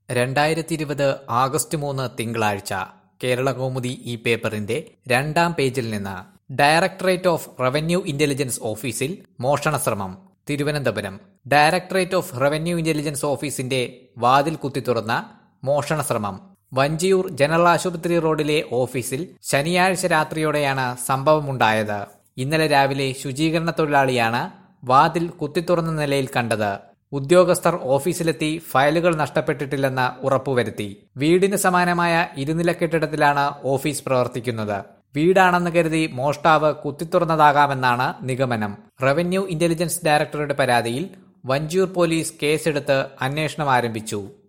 രണ്ടായിരത്തി ഇരുപത് ആഗസ്റ്റ് മൂന്ന് തിങ്കളാഴ്ച കേരളകൗമുദി ഈ പേപ്പറിന്റെ രണ്ടാം പേജിൽ നിന്ന് ഡയറക്ടറേറ്റ് ഓഫ് റവന്യൂ ഇന്റലിജൻസ് ഓഫീസിൽ മോഷണശ്രമം Thiruvananthapuram directorate of revenue intelligence ഓഫീസിന്റെ വാതിൽ കുത്തിത്തുറന്ന മോഷണശ്രമം വഞ്ചിയൂർ ജനറൽ ആശുപത്രി റോഡിലെ ഓഫീസിൽ ശനിയാഴ്ച രാത്രിയോടെയാണ് സംഭവമുണ്ടായത് ഇന്നലെ രാവിലെ ശുചീകരണ തൊഴിലാളിയാണ് വാതിൽ കുത്തിത്തുറന്ന നിലയിൽ കണ്ടത് ഉദ്യോഗസ്ഥർ ഓഫീസിലെത്തി ഫയലുകൾ നഷ്ടപ്പെട്ടിട്ടില്ലെന്ന് ഉറപ്പുവരുത്തി വീടിന് സമാനമായ ഇരുനില കെട്ടിടത്തിലാണ് ഓഫീസ് പ്രവർത്തിക്കുന്നത് വീടാണെന്ന് കരുതി മോഷ്ടാവ് കുത്തിത്തുറന്നതാകാമെന്നാണ് നിഗമനം റവന്യൂ ഇന്റലിജൻസ് ഡയറക്ടറുടെ പരാതിയിൽ വഞ്ചൂർ പോലീസ് കേസെടുത്ത് അന്വേഷണം ആരംഭിച്ചു